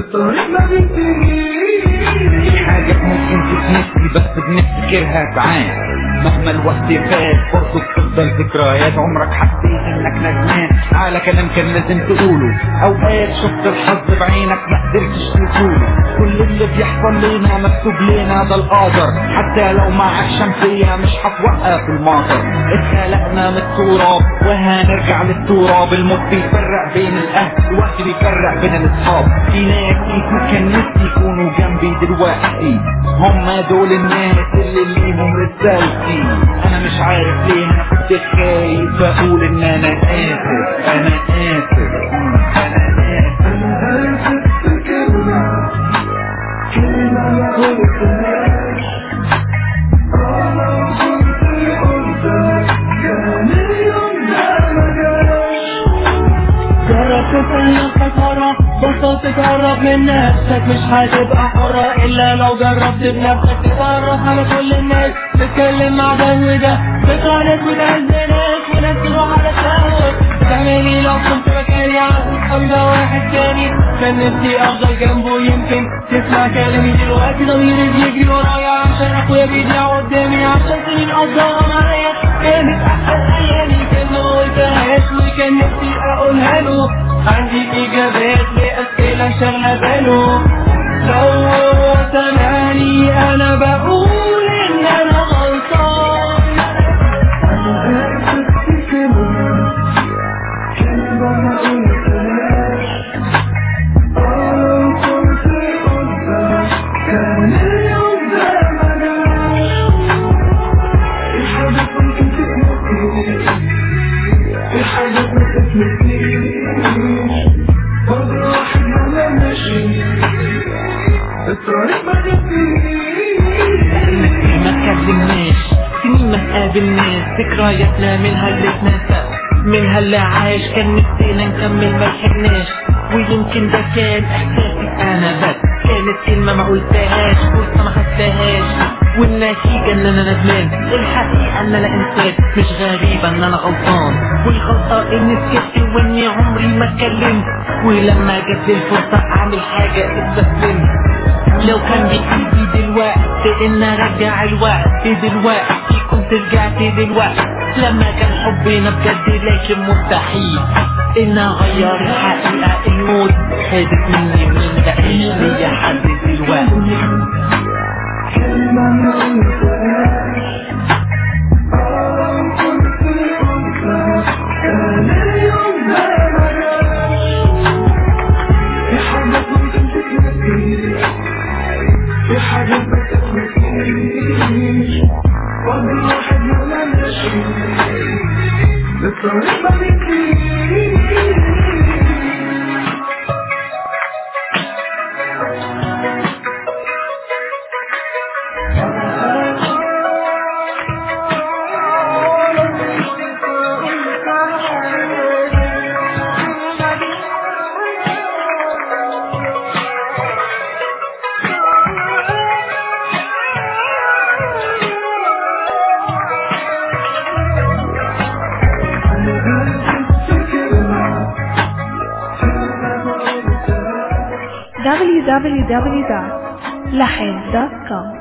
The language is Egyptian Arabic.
الطريق ما بينتهيش في حاجات ممكن تتنسي بس بنفتكرها ساعات مهما الوقت فات برضه بتفضل ذكريات عمرك حسيت انك ندمان على كلام كان لازم تقوله اوقات شفت الحظ بعينك ما قدرتش تقوله كل اللي بيحصل لنا مكتوب لنا ده القدر حتى لو معك شمسية مش هتوقف المطر اتخلقنا من التراب وهنرجع للتراب الموت بيفرق بين الاهل الوقت بيفرق بين الاصحاب في ناس كتير كان نفسي يكونوا جنبي دلوقتي هم دول الناس اللي ليهم رسالتي انا مش عارف ليه انا كنت خايف اقول ان انا اسف انا اسف انا اسف أنا آسف في كلمة كلمة ما قلتهاش آه لو كنت قلتها كان اليوم ده ما جاش جرب تسأل نفسك مرة بطل تتهرب من نفسك مش هتبقى حرة إلا لو جربت بنفسك تتعرف على كل الناس تتكلم مع ده وده تقارب وتهز ناس وناس تروح على شهوة تعملي لو كنت مكاني عاوز أبقى واحد تاني كان نفسي أفضل جنبه يمكن تسمع كلامي دلوقتي ضميري بيجري ورايا عشان أخويا بيضيع قدامي عشان سنين قضاهم عليا كانت أحسن أيامي كان ما قلتهاش وكان نفسي أقولها له عندي إجابات لأسئلة شغلة باله لو هو سمعني أنا بقول إن أنا غلطان أنا آسف في كلمة كلمة ما قلتهاش آه لو كنت قلتها كان اليوم ده ما جاش في حاجات ممكن تتنسي في حاجات ما تتنسيش برضه الواحد ما ماشي الطريق ما ما تنتهيش تكلمناش سنين ما تقابلناش ذكرياتنا منها اللي اتنسى منها اللي عاش كان نفسنا نكمل ما لحقناش ويمكن ده كان احساسي انا بس كانت كلمة ما قلتهاش فرصة ما خدتهاش والنتيجة ان انا ندمان الحقيقة ان انا انسان مش غريبة ان انا غلطان والغلطة اني سكت واني عمري ما اتكلمت ولما جت لي الفرصة اعمل حاجة استسلمت لو كان بإيدي دلوقتي إن أرجع الوقت دلوقتي كنت رجعت دلوقتي لما كان حبنا بجد لكن مستحيل إن أغير الحقيقة الموت خدت مني من بقيش ليا حد دلوقتي كلمة ما قلتهاش آه لو كنت قلتها كان اليوم ده ما جاش في حاجات ممكن تتنسي في حاجات ما تتنسيش برضه الواحد ما ماشي الطريق ما بينتهيش www.lahin.com